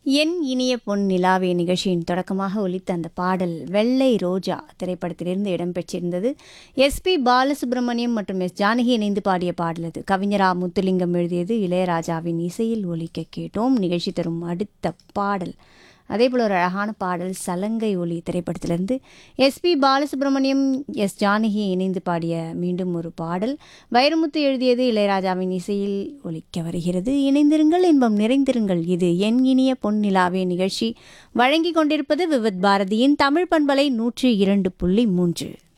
என் இனிய பொன் நிலாவே நிகழ்ச்சியின் தொடக்கமாக ஒலித்த அந்த பாடல் வெள்ளை ரோஜா திரைப்படத்திலிருந்து இடம்பெற்றிருந்தது எஸ்பி பாலசுப்ரமணியம் மற்றும் எஸ் ஜானகி இணைந்து பாடிய பாடல் அது கவிஞரா முத்துலிங்கம் எழுதியது இளையராஜாவின் இசையில் ஒலிக்க கேட்டோம் நிகழ்ச்சி தரும் அடுத்த பாடல் அதே போல் ஒரு அழகான பாடல் சலங்கை ஒலி திரைப்படத்திலிருந்து எஸ்பி பாலசுப்ரமணியம் எஸ் ஜானகி இணைந்து பாடிய மீண்டும் ஒரு பாடல் வைரமுத்து எழுதியது இளையராஜாவின் இசையில் ஒலிக்க வருகிறது இணைந்திருங்கள் இன்பம் நிறைந்திருங்கள் இது என் இனிய பொன்னிலாவே நிகழ்ச்சி வழங்கி கொண்டிருப்பது விவித் பாரதியின் தமிழ் பண்பலை நூற்றி இரண்டு புள்ளி மூன்று